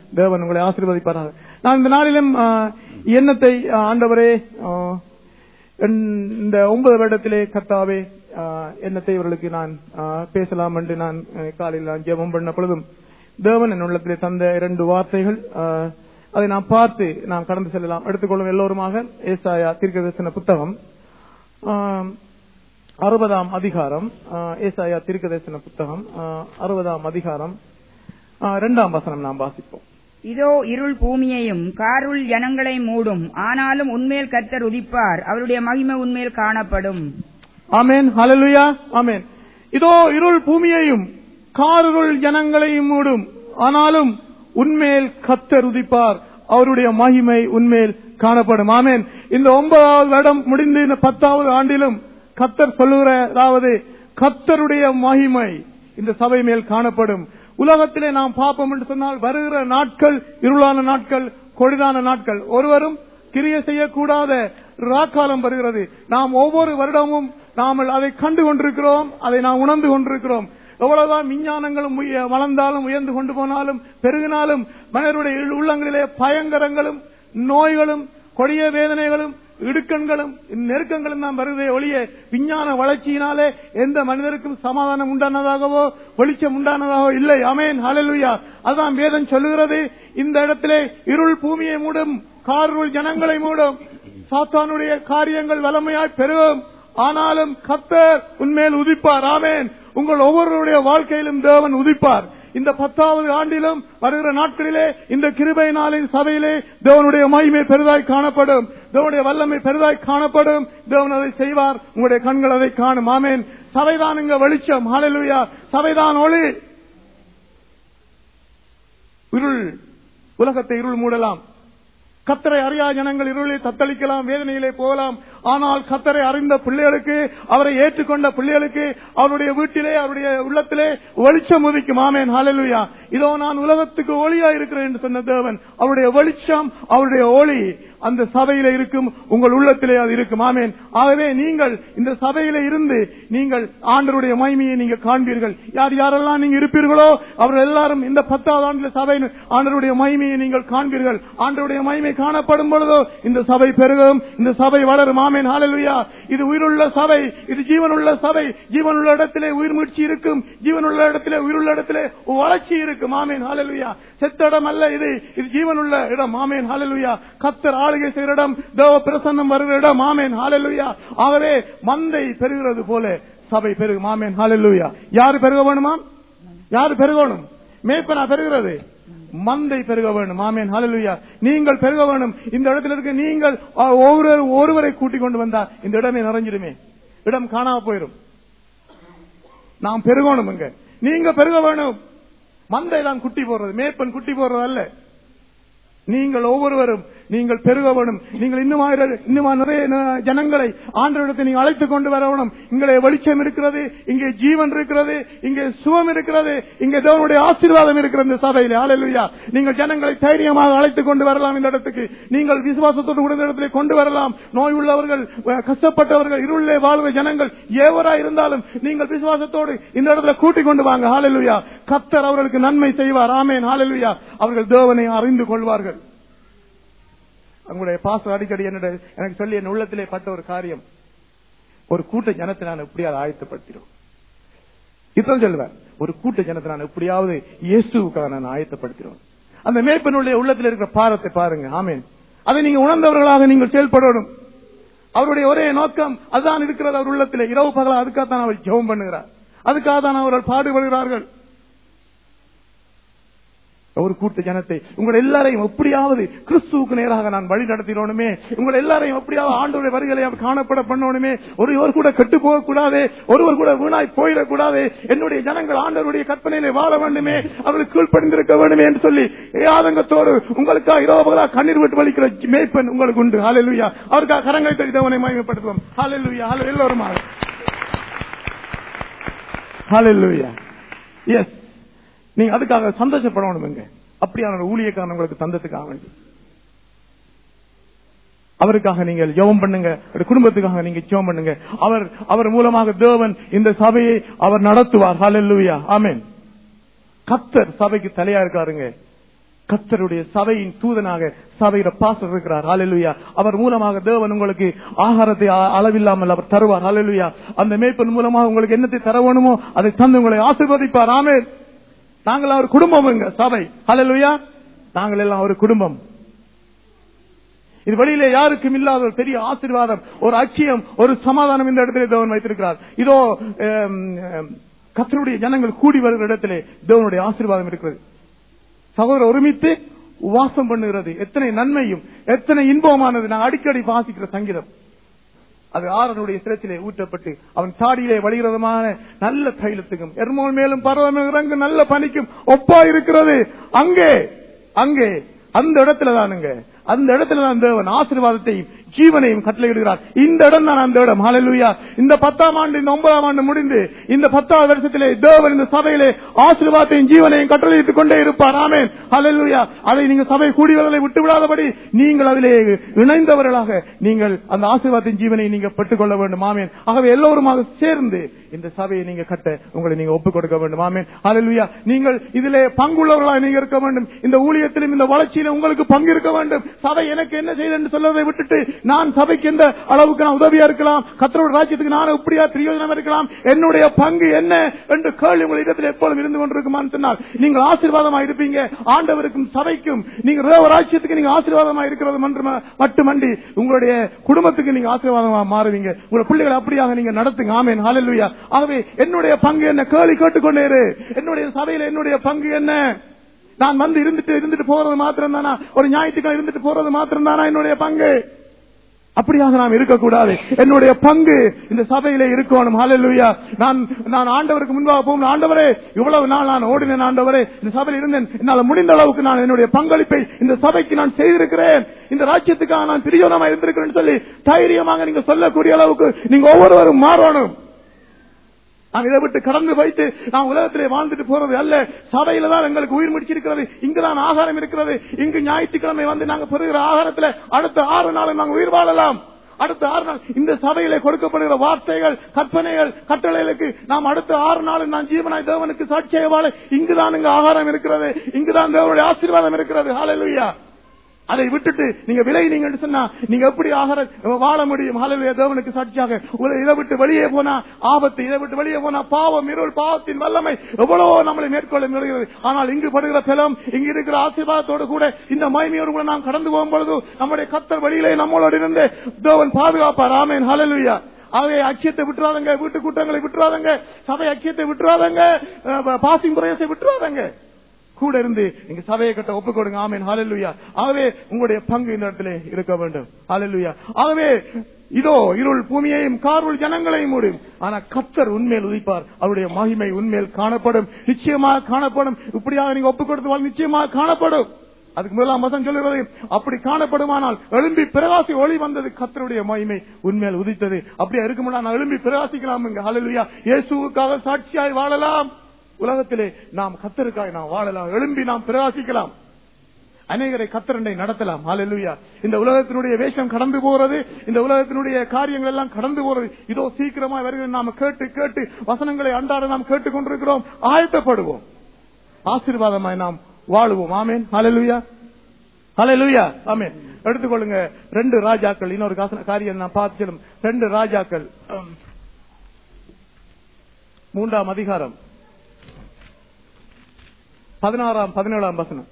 தேவன் உங்களை ஆசீர்வதிப்பாராக நான் இந்த நாளிலும் ஆ, எண்ணத்தை ஆ, ஆண்டவரே ஆ, என்- இந்த ஒன்பது வருடத்திலே கர்த்தாவே ஆ, எண்ணத்தை இவர்களுக்கு நான் ஆ, பேசலாம் என்று நான் ஆ, காலையில் நான் ஜெபம் பண்ண பொழுதும் தேவன் என் உள்ளத்திலே தந்த இரண்டு வார்த்தைகள் ஆ, அதை நான் பார்த்து நாம் கடந்து செல்லலாம் எடுத்துக்கொள்ளும் எல்லோருமாக ஏசாயா தீர்க்கதரிசன புத்தகம் ஆம், அறுபதாம் அதிகாரம் ஆ, ஏசாயா தீர்க்கதரிசன புத்தகம் ஆ, அறுபதாம் அதிகாரம் ஆ, இரண்டாம் வசனம் நாம் வாசிப்போம் இதோ இருள் பூமியையும் காருள் ஜனங்களை மூடும் ஆனாலும் உண்மையில் கர்த்தர் உதிப்பார் அவருடைய மகிமை உண்மையில் காணப்படும் ஆமென் ஹalleluya ஆமென் இதோ இருள் பூமியையும் காருள் ஜனங்களையும் மூடும் ஆனாலும் உண்மையில் கத்தர் உதிப்பார் அவருடைய மகிமை உண்மையில் காணப்படும் ஆமென் இந்த ஒன்பதாவது வருடம் முடிந்து இந்த பத்தாவது ஆண்டிலும் கத்தர் சொல்லுகிற அதாவது கத்தருடைய மகிமை இந்த சபை மேல் காணப்படும் உலகத்திலே நாம் பார்ப்போம் என்று சொன்னால் வருகிற நாட்கள் இருளான நாட்கள் கொடிதான நாட்கள் ஒருவரும் கிரிய செய்யக்கூடாத ராக்காலம் வருகிறது நாம் ஒவ்வொரு வருடமும் நாம் அதை கண்டு கொண்டிருக்கிறோம் அதை நாம் உணர்ந்து கொண்டிருக்கிறோம் எவ்வளவுதான் விஞ்ஞானங்களும் உய- வளர்ந்தாலும் உயர்ந்து கொண்டு போனாலும் பெருகினாலும் மனிதருடைய உள்ளங்களிலே பயங்கரங்களும் நோய்களும் கொடிய வேதனைகளும் இடுக்கண்களும் நெருக்கங்களும் தான் வருவதே ஒழிய விஞ்ஞான வளர்ச்சியினாலே எந்த மனிதருக்கும் சமாதானம் உண்டானதாகவோ வெளிச்சம் உண்டானதாகவோ இல்லை அமேன் ஹalleluya அதான் வேதம் சொல்லுகிறது இந்த இடத்திலே இருள் பூமியை மூடும் காருள் ஜனங்களை மூடும் சாத்தானுடைய காரியங்கள் வலமையாய் பெருகும் ஆனாலும் கத்தர் உன்மேல் உதிப்பார் ஆமேன் உங்கள் ஒவ்வொருவருடைய வாழ்க்கையிலும் தேவன் உதிப்பார் இந்த பத்தாவது ஆண்டிலும் வருகிற நாட்களிலே இந்த கிருபை நாளின் சபையிலே தேவனுடைய மகிமை பெரிதாய் காணப்படும் தேவனுடைய வல்லமை பெரிதாய் காணப்படும் தேவன் அதை செய்வார் உங்களுடைய கண்கள் அதை காணும் ஆமேன் சபைதான் இங்க வெளிச்சம் ஹalleluya சபைதான் ஒளி இருள் உலகத்தை இருள் மூடலாம் கத்தரை அறியா ஜனங்கள் இருளில் தத்தளிக்கலாம் வேதனையிலே போகலாம் ஆனால் கத்தரை அறிந்த பிள்ளைகளுக்கு அவரை ஏற்றுக்கொண்ட பிள்ளைகளுக்கு அவருடைய வீட்டிலே அவருடைய உள்ளத்திலே வெளிச்சம் உதிக்கும் ஆமேன் ஹalleluya இதோ நான் உலகத்துக்கு ஒளியா இருக்கிறேன் என்று சொன்ன தேவன் அவருடைய வெளிச்சம் அவருடைய ஒளி அந்த சபையில இருக்கும் உங்கள் உள்ளத்திலே அது இருக்கும் ஆமேன் ஆகவே நீங்கள் இந்த சபையில இருந்து நீங்கள் ஆண்டருடைய மகிமையை நீங்க காண்பீர்கள் யார் யாரெல்லாம் நீங்க இருப்பீர்களோ அவர்கள் எல்லாரும் இந்த பத்தாவது ஆண்டுல சபை ஆண்டருடைய மகிமையை நீங்கள் காண்பீர்கள் ஆண்டருடைய மகிமை காணப்படும் பொழுதோ இந்த சபை பெருகும் இந்த சபை வளரும் ஆமேன் ஹalleluya இது உயிருள்ள சபை இது ஜீவனுள்ள சபை ஜீவனுள்ள இடத்திலே உயிர் மீட்சி இருக்கும் ஜீவனுள்ள இடத்திலே உயிருள்ள இடத்திலே வளர்ச்சி இருக்கும் ஆமேன் ஹalleluya செத்த இடம் அல்ல இது இது ஜீவனுள்ள இடம் ஆமேன் ஹalleluya கத்தர் ஆளுகை செய்கிற இடம் தேவ பிரசன்னம் வருகிற இடம் ஆமேன் ஹalleluya ஆகவே மந்தை பெறுகிறது போல சபை பெருகும் ஆமேன் ஹalleluya யாரு பெருக வேணுமா யாரு பெருகணும் மேய்ப்பனா பெறுகிறது மந்தை பெருக வேண்டும் ஆமேன் ஹalleluya நீங்கள் பெருக வேண்டும் இந்த இடத்துல இருக்க நீங்கள் அஹ், ஒவ்வொரு ஒருவரை கூட்டிக் கொண்டு வந்தா இந்த இடமே நிறைஞ்சிருமே இடம் காணாம போயிடும் நாம் பெருகணும் இங்க நீங்க பெருக வேணும் மந்தை தான் குட்டி போடுறது மேய்ப்பன் குட்டி போடுறது அல்ல நீங்கள் ஒவ்வொருவரும் நீங்கள் பெருக வேணும் நீங்கள் இன்னுமா இரு- இன்னுமா நிறைய ந- ஜனங்களை ஆண்டவரிடத்தை நீங்கள் அழைத்துக் கொண்டு வர வேணும் இங்கே வெளிச்சம் இருக்கிறது இங்கே ஜீவன் இருக்கிறது இங்கே சுகம் இருக்கிறது இங்கே தேவனுடைய ஆசீர்வாதம் இருக்கிறது இந்த சபையிலே ஹalleluya நீங்கள் ஜனங்களை தைரியமாக அழைத்துக் கொண்டு வரலாம் இந்த இடத்துக்கு நீங்கள் விசுவாசத்தோடு கூட இந்த இடத்திலே கொண்டு வரலாம் நோய் உள்ளவர்கள் அஹ், கஷ்டப்பட்டவர்கள் இருளே வாழ்கிற ஜனங்கள் ஏவரா இருந்தாலும் நீங்கள் விசுவாசத்தோடு இந்த இடத்துல கூட்டிக் கொண்டு வாங்க ஹalleluya கத்தர் அவர்களுக்கு நன்மை செய்வார் ஆமேன் ஹalleluya அவர்கள் தேவனை அறிந்து கொள்வார்கள் உங்களுடைய பாச அடிக்கடி என்னோட எனக்கு சொல்லி என் உள்ளத்திலே பட்ட ஒரு காரியம் ஒரு கூட்ட ஜனத்தை நான் எப்படியாவது ஆயத்தப்படுத்திடும் இதுதான் சொல்லுவேன் ஒரு கூட்ட ஜனத்தை நான் எப்படியாவது இயேசுக்காக நான் ஆயத்தப்படுத்திடும் அந்த மேய்ப்பனுடைய உள்ளத்தில் இருக்கிற பாரத்தை பாருங்க ஆமேன் அதை நீங்க உணர்ந்தவர்களாக நீங்கள் செயல்படணும் அவருடைய ஒரே நோக்கம் அதுதான் இருக்கிறது அவர் உள்ளத்திலே இரவு பகல அதுக்காக தான் அவர் ஜெபம் பண்ணுகிறார் அதுக்காக தான் அவர்கள் பாடுபடுகிறார்கள் ஒரு கூட்ட ஜனத்தை உங்கள் எல்லாரையும் எப்படியாவது கிறிஸ்துவுக்கு நேராக நான் வழி நடத்தினோனுமே உங்கள் எல்லாரையும் எப்படியாவது ஆண்டோடைய வரிகளை அவர் காணப்பட பண்ணணுமே ஒருவர் கூட கெட்டு போக கூடாது ஒருவர் கூட வீணாய் போயிடக்கூடாது என்னுடைய ஜனங்கள் ஆண்டவருடைய கற்பனையிலே வாழ வேண்டுமே அவர்கள் கீழ்ப்படிந்திருக்க வேண்டுமே என்று சொல்லி ஆதங்கத்தோடு உங்களுக்காக இரவுகளா கண்ணீர் விட்டு வலிக்கிற மேய்ப்பன் உங்களுக்கு உண்டு ஹalleluya அவருக்காக கரங்களை தட்டி தேவனை மகிமைப்படுத்துவோம் ஹalleluya ஹalleluya எல்லோரும் ஹalleluya எஸ் நீங்க அதுக்காக சந்தோஷப்படணும் எங்க அப்படியான ஒரு ஊழியக்காரன் உங்களுக்கு தந்ததுக்காக வேண்டி அவருக்காக நீங்கள் ஜெபம் பண்ணுங்க அவருடைய குடும்பத்துக்காக நீங்க ஜெபம் பண்ணுங்க அவர் அவர் மூலமாக தேவன் இந்த சபையை அவர் நடத்துவார் ஹalleluya ஆமென் கத்தர் சபைக்கு தலையா இருக்காருங்க கத்தருடைய சபையின் தூதனாக சபையில பாசர் இருக்கிறார் ஹalleluya அவர் மூலமாக தேவன் உங்களுக்கு ஆகாரத்தை அ- அளவில்லாமல் அவர் தருவார் ஹalleluya அந்த மேய்ப்பன் மூலமாக உங்களுக்கு என்னத்தை தர வேணுமோ அதை தந்து உங்களை ஆசீர்வதிப்பார் ஆமென் நாங்கள் ஒரு குடும்பம் எங்க சபை ஹalleluya நாங்கள் எல்லாம் ஒரு குடும்பம் இது வெளியிலே யாருக்கும் இல்லாத ஒரு பெரிய ஆசீர்வாதம் ஒரு அச்சியம் ஒரு சமாதானம் இந்த இடத்திலே தேவன் வைத்திருக்கிறார் இதோ ஆம், ஆம், கர்த்தருடைய ஜனங்கள் கூடி வருகிற இடத்திலே தேவனுடைய ஆசீர்வாதம் இருக்கிறது சகோதரர் ஒருமித்து வாசம் பண்ணுகிறது எத்தனை நன்மையும் எத்தனை இன்பமானது நான் அடிக்கடி வாசிக்கிற சங்கீதம் அது ஆரனுடைய சிரத்திலே ஊற்றப்பட்டு அவன் தாடியிலே வழிகிறதுமான நல்ல தைலத்துக்கும் எர்மோன் மேலும் பருவம் இறங்கு நல்ல பனிக்கும் ஒப்பா இருக்கிறது அங்கே அங்கே அந்த இடத்துல தானுங்க அந்த இடத்துல தான் தேவன் ஆசீர்வாதத்தையும் ஜீவனையும் கட்டளையிடுகிறார் இந்த இடம் தான் அந்த இடம் ஹalleluya இந்த பத்தாம் ஆண்டு இந்த ஒன்பதாம் ஆண்டு முடிந்து இந்த பத்தாவது வருஷத்திலே தேவன் இந்த சபையிலே ஆசீர்வாதத்தையும் ஜீவனையும் கட்டளையிட்டுக் கொண்டே இருப்பார் ஆமென் ஹalleluya அதை நீங்க சபை கூடியவர்களை விட்டு விடாதபடி நீங்கள் அதிலே இணைந்தவர்களாக நீங்கள் அந்த ஆசீர்வாதத்தின் ஜீவனை நீங்க பெற்றுக்கொள்ள வேண்டும் ஆமென் ஆகவே எல்லோருமாக சேர்ந்து இந்த சபையை நீங்க கட்ட உங்களை நீங்க ஒப்புக் கொடுக்க வேண்டும் ஆமென் ஹalleluya நீங்கள் இதிலே பங்குள்ளவர்களாக நீங்க இருக்க வேண்டும் இந்த ஊழியத்திலும் இந்த வளர்ச்சியிலும் உங்களுக்கு பங்கு இருக்க வேண்டும் சபை எனக்கு என்ன செய்து என்று சொல்வதை விட்டுட்டு நான் சபைக்கு எந்த அளவுக்கு நான் உதவியா இருக்கலாம் கத்தரோட ராஜ்யத்துக்கு நான் இப்படியா பிரயோஜனம் இருக்கலாம் என்னுடைய பங்கு என்ன என்று கேள்வி உங்கள் இடத்தில் எப்பொழுதும் இருந்து கொண்டிருக்குமான்னு சொன்னால் நீங்கள் ஆசீர்வாதமா இருப்பீங்க ஆண்டவருக்கும் சபைக்கும் நீங்க தேவ ராஜ்யத்துக்கு நீங்க ஆசீர்வாதமா இருக்கிறது மன்று- மட்டுமன்றி உங்களுடைய குடும்பத்துக்கு நீங்க ஆசீர்வாதமா மாறுவீங்க உங்க பிள்ளைகளை அப்படியாக நீங்க நடத்துங்க ஆமேன் ஹalleluya ஆகவே என்னுடைய பங்கு என்ன கேள்வி கேட்டுக்கொண்டே இரு என்னுடைய சபையில என்னுடைய பங்கு என்ன நான் வந்து இருந்துட்டு இருந்துட்டு போறது மாத்திரம் தானா ஒரு ஞாயிற்றுக்கிழமை இருந்துட்டு போறது மாத்திரம் தானா என்னுடைய பங்கு அப்படியாக நாம் இருக்கக்கூடாது என்னுடைய பங்கு இந்த சபையிலே இருக்கணும் ஹalleluya நான் நான் ஆண்டவருக்கு முன்பாக போகும் ஆண்டவரே இவ்வளவு நாள் நான் ஓடினேன் ஆண்டவரே இந்த சபையில் இருந்தேன் என்னால் முடிந்த அளவுக்கு நான் என்னுடைய பங்களிப்பை இந்த சபைக்கு நான் செய்திருக்கிறேன் இந்த ராஜ்யத்துக்காக நான் பிரியோனமா இருந்திருக்கிறேன் சொல்லி தைரியமாக நீங்க சொல்லக்கூடிய அளவுக்கு நீங்க ஒவ்வொருவரும் மாறணும் நாம் இதை விட்டு கடந்து வைத்து நாம் உலகத்திலே வாழ்ந்துட்டு போறது அல்ல சபையில தான் எங்களுக்கு உயிர் முடிச்சிருக்கிறது இங்குதான் ஆகாரம் இருக்கிறது இங்கு ஞாயிற்றுக்கிழமை வந்து நாங்க பெறுகிற ஆகாரத்துல அடுத்த ஆறு நாள் நாங்க உயிர் வாழலாம் அடுத்த ஆறு நாள் இந்த சபையிலே கொடுக்கப்படுகிற வார்த்தைகள் கற்பனைகள் கட்டளைகளுக்கு நாம் அடுத்த ஆறு நாள் நான் ஜீவனாய் தேவனுக்கு சாட்சியாக வாழ இங்குதான் இங்கு ஆகாரம் இருக்கிறது இங்குதான் தேவனுடைய ஆசீர்வாதம் இருக்கிறது ஹalleluya அதை விட்டுட்டு நீங்க விலகினீங்க சொன்னா நீங்க எப்படி ஆகார வாழ முடியும் ஹalleluya தேவனுக்கு சாட்சியாக உங்களை இதை விட்டு வெளியே போனா ஆபத்து இதை விட்டு வெளியே போனா பாவம் இருள் பாவத்தின் வல்லமை எவ்வளவோ நம்மளை மேற்கொள்ள முடிகிறது ஆனால் இங்கு படுகிற பலம் இங்கு இருக்கிற ஆசீர்வாதத்தோடு கூட இந்த மகிமையோடு கூட நாம் கடந்து போகும் பொழுது நம்முடைய கத்தர் வழியிலே நம்மளோடு இருந்து தேவன் பாதுகாப்பார் ஆமேன் ஹalleluya ஆகவே அக்கியத்தை விட்டுறாதங்க வீட்டு கூட்டங்களை விட்டுறாதங்க சபை அக்கியத்தை விட்டுறாதங்க பாசிங் பிரயத்தை விட்டுறாதங்க கூட இருந்து நீங்க சபையை கட்ட ஒப்புக் கொடுங்க ஆமேன் ஹalleluya ஆகவே உங்களுடைய பங்கு இந்த இடத்திலே இருக்க வேண்டும் ஹalleluya ஆகவே இதோ இருள் பூமியையும் கார்வுள் ஜனங்களையும் மூடும் ஆனா கத்தர் உண்மையில் உதிப்பார் அவருடைய மகிமை உண்மையில் காணப்படும் நிச்சயமாக காணப்படும் இப்படியாக நீங்க ஒப்புக் கொடுத்து வாழ் நிச்சயமாக காணப்படும் அதுக்கு முதலாம் வசம் சொல்லுகிறது அப்படி காணப்படுமானால் எழும்பி பிரகாசி ஒளி வந்தது கத்தருடைய மகிமை உண்மையில் உதித்தது அப்படியே இருக்குமானால் நான் எழும்பி பிரகாசிக்கலாம் இங்க ஹalleluya இயேசுவுக்காக சாட்சியாய் வாழலாம் உலகத்திலே நாம் கத்தருக்காக நாம் வாழலாம் எழும்பி நாம் பிரகாசிக்கலாம் அநேகரை கத்தரண்டை நடத்தலாம் ஹalleluya இந்த உலகத்தினுடைய வேஷம் கடந்து போறது இந்த உலகத்தினுடைய காரியங்கள் எல்லாம் கடந்து போறது இதோ சீக்கிரமா வருகிறது நாம கேட்டு கேட்டு வசனங்களை அன்றாட நாம் கேட்டுக் கொண்டிருக்கிறோம் ஆயத்தப்படுவோம் ஆசீர்வாதமாய் நாம் வாழுவோம் ஆமேன் ஹalleluya ஹalleluya ஆமேன் எடுத்துக்கொள்ளுங்க ரெண்டு ராஜாக்கள் இன்னொரு காசன- காரியம் நான் பார்த்துடும் ரெண்டு ராஜாக்கள் உம், மூன்றாம் அதிகாரம் பதினாறாம் பதினேழாம் வசனம்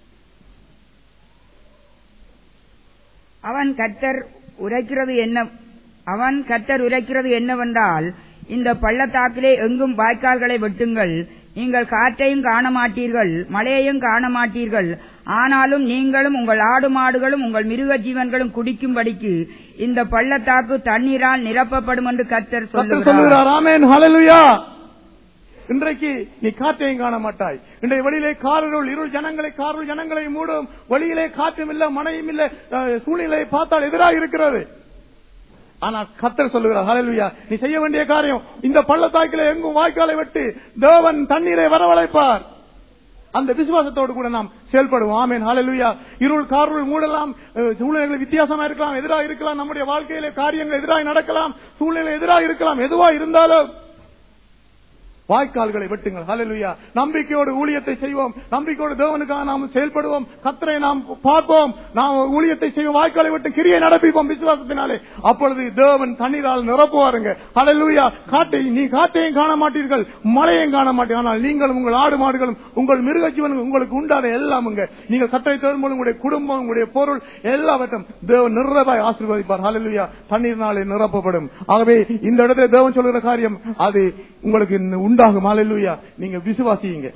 அவன் கர்த்தர் உரைக்கிறது என்ன அவன் கர்த்தர் உரைக்கிறது என்னவென்றால் இந்த பள்ளத்தாக்கிலே எங்கும் வாய்க்கால்களை வெட்டுங்கள் நீங்கள் காற்றையும் காண மாட்டீர்கள் மழையையும் காண மாட்டீர்கள் ஆனாலும் நீங்களும் உங்கள் ஆடு மாடுகளும் உங்கள் மிருக ஜீவன்களும் குடிக்கும்படிக்கு இந்த பள்ளத்தாக்கு தண்ணீரால் நிரப்பப்படும் என்று கர்த்தர் கர்த்தர் சொல்லுகிறார் சொல்லுகிறார் ஆமென் ஹalleluya இன்றைக்கு நீ காற்றையும் காண மாட்டாய் இன்றைய வெளியிலே காரருள் இருள் ஜனங்களை காரருள் ஜனங்களை மூடும் வழியிலே காற்றும் இல்ல மழையும் இல்ல அஹ், சூழ்நிலையை பார்த்தால் எதிராக இருக்கிறது ஆனா கத்தர் சொல்லுகிறார் ஹalleluya நீ செய்ய வேண்டிய காரியம் இந்த பள்ளத்தாக்கிலே எங்கும் வாய்க்காலை வெட்டு தேவன் தண்ணீரை வரவழைப்பார் அந்த விசுவாசத்தோடு கூட நாம் செயல்படுவோம் ஆமேன் ஹalleluya இருள் காருள் மூடலாம் அஹ், சூழ்நிலைகள் வித்தியாசமா இருக்கலாம் எதிராக இருக்கலாம் நம்முடைய வாழ்க்கையிலே காரியங்கள் எதிராக நடக்கலாம் சூழ்நிலை எதிராக இருக்கலாம் எதுவா இருந்தாலும் வாய்க்கால்களை வெட்டுங்கள் ஹalleluya நம்பிக்கையோடு ஊழியத்தை செய்வோம் நம்பிக்கையோடு தேவனுக்காக நாம் செயல்படுவோம் கத்தரை நாம் பார்ப்போம் நாம் ஊழியத்தை செய்வோம் வாய்க்காலை வெட்டு கிரியை நடப்பிப்போம் விசுவாசத்தினாலே அப்பொழுது தேவன் தண்ணீரால் நிரப்புவாருங்க ஹalleluya காட்டை நீ காட்டையும் காண மாட்டீர்கள் மழையும் காண மாட்டீர்கள் ஆனால் நீங்களும் உங்கள் ஆடு மாடுகளும் உங்கள் மிருக ஜீவனும் உங்களுக்கு உண்டான எல்லாமுங்க நீங்கள் கத்தரை தேடும்போது உங்களுடைய குடும்பம் உங்களுடைய பொருள் எல்லாவற்றும் தேவன் நிறைவாய் ஆசீர்வதிப்பார் ஹalleluya தண்ணீர்னாலே நிரப்பப்படும் ஆகவே இந்த இடத்துல தேவன் சொல்லுகிற காரியம் அது உங்களுக்கு உண்டாகும் ஹalleluya நீங்க விசுவாசியுங்க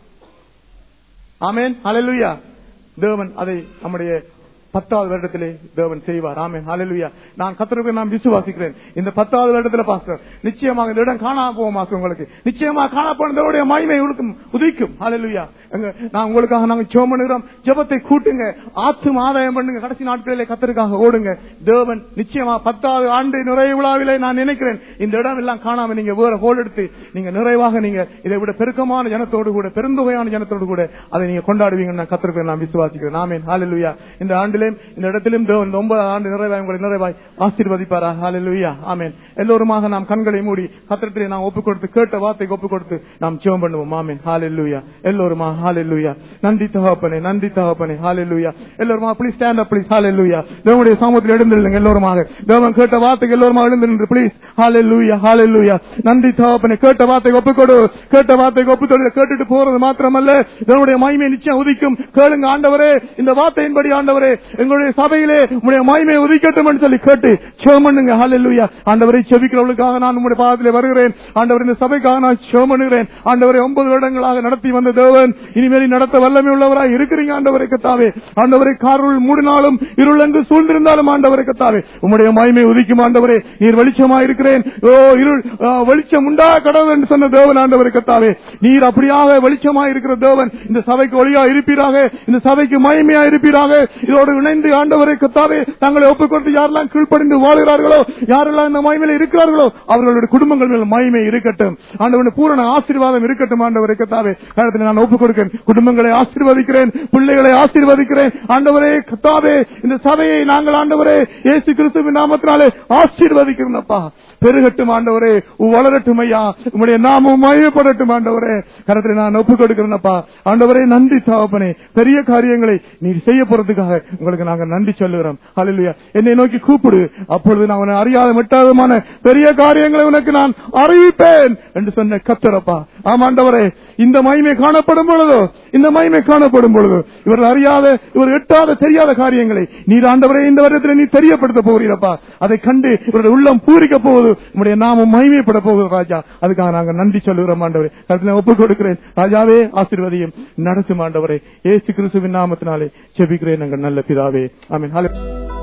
ஆமென் ஹalleluya தேவன் அதை நம்முடைய பத்தாவது வருடத்திலே தேவன் செய்வார் ஆமென் ஹalleluya நான் கத்தருக்கு நான் விசுவாசிக்கிறேன் இந்த பத்தாவது வருடத்துல பாஸ்டர் நிச்சயமாக இந்த இடம் காணாம போகும் மாஸ்டர் உங்களுக்கு நிச்சயமாக காணப்போன தேவனுடைய மகிமை உனக்கும் உதிக்கும் ஹalleluya எங்க நான் உங்களுக்காக நாங்க ஜெபம் பண்ணுகிறோம் ஜெபத்தை கூட்டுங்க ஆத்தும் ஆதாயம் பண்ணுங்க கடைசி நாட்களிலே கத்தருக்காக ஓடுங்க தேவன் நிச்சயமா பத்தாவது ஆண்டு நிறைவு விழாவிலே நான் நினைக்கிறேன் இந்த இடம் எல்லாம் காணாம நீங்க வேற ஹோல் எடுத்து நீங்க நிறைவாக நீங்க இதை விட பெருக்கமான ஜனத்தோடு கூட பெருந்தொகையான ஜனத்தோடு கூட அதை நீங்க கொண்டாடுவீங்கன்னு நான் கத்தருக்கு நான் விசுவாசிக்கிறேன் ஆமென் ஹalleluya இந்த ஆண்டிலே இந்த இடத்திலும் தேவன் இந்த ஒன்பது ஆண்டு நிறைவாய் உங்களை நிறைவாய் ஆசீர்வதிப்பாரா ஹalleluya ஆமென் எல்லோருமாக நாம் கண்களை மூடி கத்திரத்திலே நாம் ஒப்புக் கொடுத்து கேட்ட வார்த்தைக்கு ஒப்புக் கொடுத்து நாம் ஜெபம் பண்ணுவோம் ஆமென் ஹalleluya எல்லோருமா ஹalleluya நன்றி தகப்பனே நன்றி தகப்பனே ஹalleluya எல்லோருமா please stand up please hallelujah தேவனுடைய சமூகத்தில் எழுந்திருங்க எல்லோருமாக தேவன் கேட்ட வார்த்தைக்கு எல்லோருமா எழுந்து நின்று ப்ளீஸ் ஹalleluya ஹalleluya நன்றி தகப்பனே கேட்ட வார்த்தைக்கு ஒப்புக் கொடு கேட்ட வார்த்தைக்கு ஒப்புக் கொடு கேட்டுட்டு போறது மாத்திரமல்ல தேவனுடைய மகிமை நிச்சயம் உதிக்கும் கேளுங்க ஆண்டவரே இந்த வார்த்தையின்படி ஆண்டவரே எங்களுடைய சபையிலே உங்களுடைய மகிமை உதிக்கட்டும் என்று சொல்லி கேட்டு ஜெபம் பண்ணுங்க ஹalleluya ஆண்டவரை செபிக்கிறவர்களுக்காக நான் உங்களுடைய பாதத்திலே வருகிறேன் ஆண்டவர் இந்த சபைக்காக நான் ஜெபம் பண்ணுகிறேன் ஆண்டவரை ஒன்பது வருடங்களாக நடத்தி வந்த தேவன் இனிமேல் நடத்த வல்லமை உள்ளவராய் இருக்கிறீங்க ஆண்டவரை கத்தாவே ஆண்டவரை காருள் மூடினாலும் இருள் என்று சூழ்ந்திருந்தாலும் ஆண்டவரை கத்தாவே உம்முடைய மகிமை உதிக்கும் ஆண்டவரே நீர் வெளிச்சமா இருக்கிறேன் ஓ இருள் ஆ, வெளிச்சம் உண்டா கடவுள் என்று சொன்ன தேவன் ஆண்டவரை கத்தாவே நீர் அப்படியாக வெளிச்சமா இருக்கிற தேவன் இந்த சபைக்கு ஒளியா இருப்பீராக இந்த சபைக்கு மகிமையா இருப்பீராக இதோடு இணைந்து ஆண்டவரை கத்தாவே தங்களை ஒப்புக் கொடுத்து யாரெல்லாம் கீழ்ப்படிந்து வாழ்கிறார்களோ யாரெல்லாம் இந்த மகிமையில இருக்கிறார்களோ அவர்களுடைய குடும்பங்கள் மேல் மகிமை இருக்கட்டும் ஆண்டவனுடைய பூரண ஆசீர்வாதம் இருக்கட்டும் ஆண்டவரை கத்தாவே காலத்தில் நான் ஒப்புக் கொடுக்கிறேன் குடும்பங்களை ஆசீர்வதிக்கிறேன் பிள்ளைகளை ஆசீர்வதிக்கிறேன் ஆண்டவரே கத்தாவே இந்த சபையை நாங்கள் ஆண்டவரே இயேசு கிறிஸ்துவின் நாமத்தினாலே ஆசீர்வதிக்கிறோம் அப்பா பெருகட்டும் ஆண்டவரே வளரட்டும் ஐயா உங்களுடைய நாமம் மயப்படட்டும் ஆண்டவரே கரத்தில் நான் ஒப்புக் கொடுக்கிறேன்ப்பா ஆண்டவரே நன்றி தாவப்பனே பெரிய காரியங்களை நீர் செய்ய போறதுக்காக உங்களுக்கு நாங்க நன்றி சொல்லுகிறோம் ஹalleluya என்னை நோக்கி கூப்பிடு அப்பொழுது நான் உன்னை அறியாத மெட்டாதமான பெரிய காரியங்களை உனக்கு நான் அறிவிப்பேன் என்று சொன்ன கத்தரப்பா ஆமாண்டவரே இந்த மகிமை காணப்படும் பொழுதோ இந்த மகிமை காணப்படும் பொழுதோ இவர்கள் அறியாத இவர் எட்டாத தெரியாத காரியங்களை நீர் ஆண்டவரே இந்த வருடத்தில் நீ தெரியப்படுத்த போகிறீரப்பா அதை கண்டு இவருடைய உள்ளம் பூரிக்க போகுது உங்களுடைய நாமம் மகிமைப்பட போகுது ராஜா அதுக்காக நாங்க நன்றி சொல்லுகிறோம் ஆண்டவரே கருத்தில் ஒப்புக் கொடுக்கிறேன் ராஜாவே ஆசீர்வதியும் நடத்தும் ஆண்டவரே ஏசு கிறிஸ்துவின் நாமத்தினாலே செபிக்கிறேன் எங்கள் நல்ல பிதாவே ஆமென் ஹalleluya.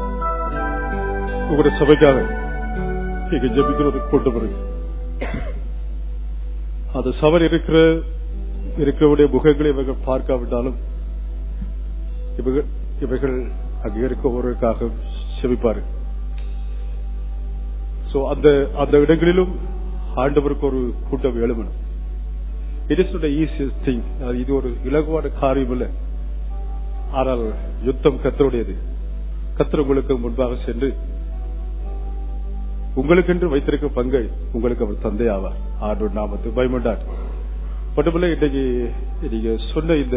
உங்களுடைய சபைக்காக இங்க ஜெபிக்கிறது கொண்டு வருங்க அது சபை இருக்கிற இருக்கிறவருடைய முகங்களை இவர்கள் பார்க்காவிட்டாலும் இவர்கள் இவைகள் அங்கே இருக்கவர்களுக்காக செபிப்பாரு சோ அந்த அந்த இடங்களிலும் ஆண்டவருக்கு ஒரு கூட்டம் எழுமணும் இட் இஸ் ஈஸியஸ்ட் திங் இது ஒரு இலகுவான காரியம் இல்லை ஆனால் யுத்தம் கத்தருடையது கத்தர் உங்களுக்கு முன்பாக சென்று உங்களுக்கென்று வைத்திருக்கும் பங்கை உங்களுக்கு அவர் தந்தை ஆவார் ஆண்டோர் நாமத்து பயமுண்டார் மட்டுமல்ல இன்னைக்கு நீங்க சொன்ன இந்த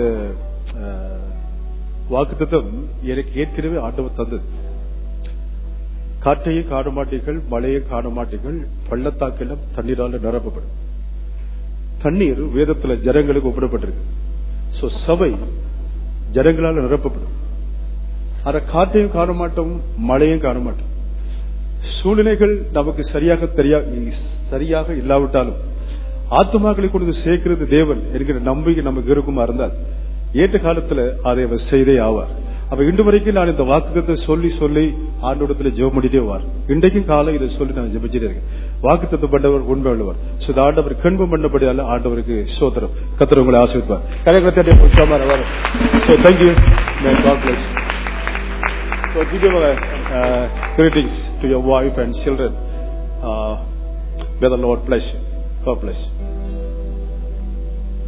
வாக்குத்தம் எனக்கு ஏற்கனவே ஆண்டவர் தந்தது காற்றையும் காண மாட்டீர்கள் மழையும் காண மாட்டீர்கள் பள்ளத்தாக்கெல்லாம் தண்ணீரால நிரப்பப்படும் தண்ணீர் வேதத்துல ஜனங்களுக்கு ஒப்பிடப்பட்டிருக்கு சோ சபை ஜனங்களால் நிரப்பப்படும் ஆனா காற்றையும் காண மாட்டோம் மழையும் காண மாட்டோம் சூழ்நிலைகள் நமக்கு சரியாக தெரியா சரியாக இல்லாவிட்டாலும் ஆத்மாக்களை கொண்டு சேர்க்கிறது தேவன் என்கிற நம்பிக்கை நமக்கு இருக்குமா இருந்தால் ஏற்ற காலத்துல அதை அவர் செய்தே ஆவார் அப்ப இன்று வரைக்கும் நான் இந்த வாக்குத்தத்தை சொல்லி சொல்லி ஆண்டோடத்துல ஜெபம் பண்ணிட்டே வார் இன்றைக்கும் காலம் இதை சொல்லி நான் ஜெபிச்சிட்டே இருக்கேன் வாக்குத்தத்தை பண்ணவர் உண்மை உள்ளவர் So, இந்த ஆண்டவர் கண்பம் பண்ணபடியால ஆண்டவருக்கு சோதரம் கத்திர உங்களை ஆசிர்வார் கரகத்தை So thank you. May God bless you. So give your uh, greetings to your wife and children. Uh, may the Lord bless you. God bless you.